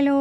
Hello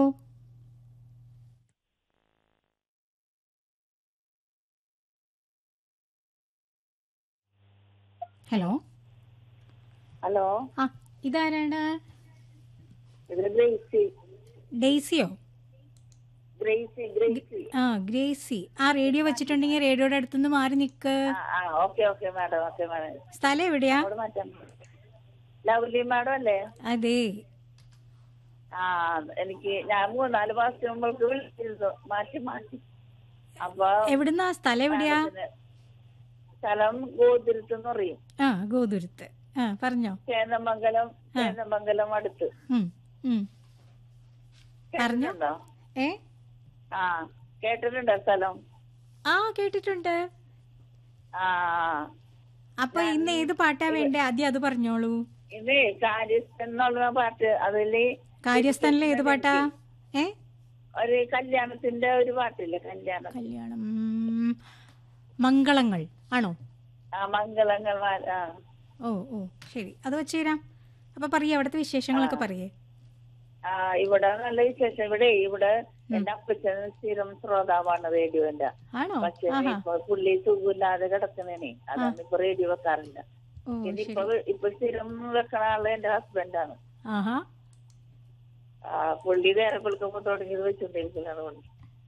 hello hello ആ ഇതാരാണ് ഇത് ഗ്രേസി ഡെയ്സിയോ ഗ്രേസി ഗ്രേസി ആ ഗ്രേസി ആ റേഡിയോ വെച്ചിട്ടുണ്ടെങ്കിൽ റേഡിയോയുടെ അടുത്തുനിന്ന് മാറി നിൽക്ക് ആ ആ okay okay madam okay madam സ്ഥലം എവിടെയാ അവിടെ മാറ്റാം ലവ്ലി മാഡം അല്ലേ അതെ ആ എനിക്ക് ഞാൻ മൂന്നാല് മാസം മുമ്പ് വിളിച്ചിരുന്നു മാറ്റി മാറ്റി അപ്പൊ എവിടുന്നാ സ്ഥലം എവിടെയാ മാഡത്തിന് സ്ഥലം ഗോതിരത്ത് എന്ന് പറയും ആ ഗോതുരുത്ത് ആ പറഞ്ഞോ ചേന്നമംഗലം ചേന്നമംഗലം അടുത്ത് ഉം, ഉം. പറഞ്ഞോ. കേട്ടിട്ടുണ്ടോ ഏ ആ കേട്ടിട്ടുണ്ടോ സ്ഥലം ആ കേട്ടിട്ടുണ്ട് ആ അപ്പൊ ഇന്ന് ഏത് പാട്ടാ വേണ്ടേ ആദ്യം അത് പറഞ്ഞോളൂ ഇത് കാര്യസ്ഥൻ എന്നുള്ള പാട്ട് അതില് കാര്യസ്ഥാനിലെ ഏത് പാട്ടാ ഏ ഒരു കല്യാണത്തിന്റെ ഒരു പാട്ടില്ലേ കല്യാണം കല്യാണം ഉം, മംഗളങ്ങൾ ആണോ ആ മംഗളങ്ങൾ മാ- ആ ഓ ഓ ശരി അത് വെച്ച് തരാം അപ്പൊ പറയേ അവിടുത്തെ വിശേഷങ്ങളൊക്കെ പറയേ ആ ഇവിടെ നല്ല വിശേഷം ഇവിടെ ഇവിടെ എന്റെ അപ്പച്ചൻ സ്ഥിരം ശ്രോതാവാണ് റേഡിയോന്റെ ആണോ പക്ഷെ ആഹാ ഇപ്പൊ പുള്ളി സുഖമില്ലാതെ കിടക്കുന്നേനെ അതാണ് ഇപ്പൊ റേഡിയോ വെക്കാറില്ല ഓ പിന്നെ ശരി ഇപ്പൊ ഇപ്പൊ സ്ഥിരം വെക്കണ ആള് എന്റെ ഹസ്ബൻഡാണ് ആഹാ ആ പുള്ളി നേരെ വിളിക്കുമ്പോ തുടങ്ങിയത് വെച്ചോണ്ടിരിക്കുന്നതാണ് പുള്ളി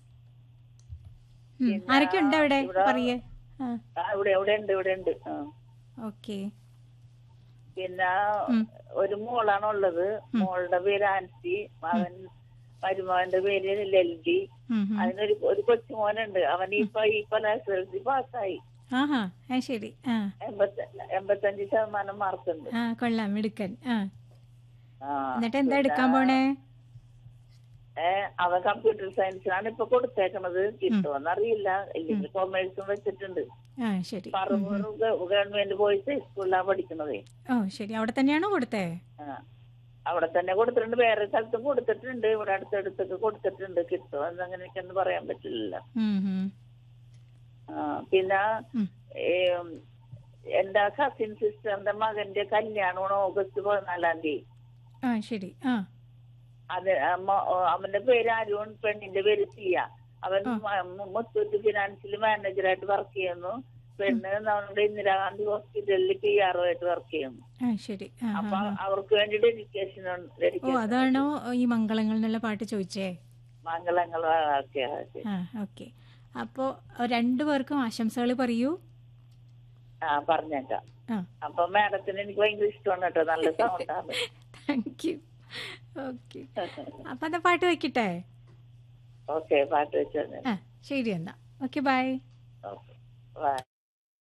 ഉം, ആരൊക്കെ ഉണ്ട് അവിടെ ഇവിടെ- പറയേ ആ ആ ഇവിടെ ഇവിടെ ഉണ്ട് ഇവിടെ ഉണ്ട് ആ ഓക്കെ പിന്നെ ഉം. ഒരു മോളാണ് ഉള്ളത് മോളുടെ പേര് ആൻസി അവൻ മരുമകന്റെ പേര് ലൽജി ഉം, ഉം. അതിനൊരു ഒരു കൊച്ചുമോനുണ്ട് അവൻ ഇപ്പൊ ഈ കൊല്ലം എസ് എൽ സി പാസ്സായി ആഹാ ആ ശരി ആ എൺപത്തി എൺപത്തഞ്ച് ശതമാനം മാർക്കുണ്ട് ആ കൊള്ളാം എടുക്കൻ ആ ആ, എന്നിട്ട് എന്താ പിന്നെ, എടുക്കാൻ പോണേ ഏ, അവൻ കമ്പ്യൂട്ടർ സയൻസിനാണ് ഇപ്പൊ കൊടുത്തേക്കണത് കിട്ടുമെന്നറിയില്ല ഇല്ലെങ്കിൽ കൊമേഴ്സും വെച്ചിട്ടുണ്ട് ആ ശരി പറവൂർ ഗ- ഗവൺമെന്റ് ബോയ്സ് സ്കൂളിലാണ് പഠിക്കണതേ ഓ ശരി അവിടെ തന്നെയാണോ കൊടുത്തേ ആ. അവിടെ തന്നെ കൊടുത്തിട്ടുണ്ട് വേറെ സ്ഥലത്തും കൊടുത്തിട്ടുണ്ട് ഇവിടെ അടുത്തടുത്തൊക്കെ കൊടുത്തിട്ടുണ്ട് കിട്ടുമോ എന്നങ്ങനെയൊക്കെയൊന്നും പറയാൻ പറ്റില്ല ഉം, ഉം. ആ, പിന്നെ ഉം. ഏം, എന്റെ കസിൻ സിസ്റ്ററിന്റെ മകന്റെ കല്യാണമാണ് ഓഗസ്റ്റ് പതിനാലാം തീയതി ആ ശരി ആ അത് അമ്മ- അവന്റെ പേര് അരുൺ പെണ്ണിന്റെ പേര് സിയ അവൻ മ- മുത്തൂറ്റ് ഫിനാൻസിൽ മാനേജറായിട്ട് വർക്ക് ചെയ്യുന്നു പെണ്ണ് നമ്മുടെ ഇന്ദിരാഗാന്ധി ഹോസ്പിറ്റലിൽ പി ആർ ആയിട്ട് വർക്ക് ചെയ്യുന്നു ആ ശരി ആ ആ, അപ്പൊ ആ. അവർക്ക് വേണ്ടി ഡെഡിക്കേഷൻ ഓ ഡെഡിക്കേഷൻ അതാണോ ഈ മംഗളങ്ങൾ എന്നുള്ള പാട്ട് ചോദിച്ചേ മംഗളങ്ങൾ ഒക്കെ ആ ഓക്കെ അപ്പോൾ രണ്ടു പേർക്കും ആശംസകൾ പറയൂ ആ പറഞ്ഞേക്കാം ആ അപ്പൊ മാഡത്തിന് എനിക്ക് ഭയങ്കര ഇഷ്ടമാണ് കേട്ടോ നല്ല സൗണ്ടാണ് താങ്ക് യു ഓക്കെ അപ്പം എന്താ പാട്ട് വെക്കട്ടെ ഓക്കെ പാട്ട് വെച്ചു ആ ശരി എന്നാ ഓക്കെ ബൈ ഓക്കെ ബൈ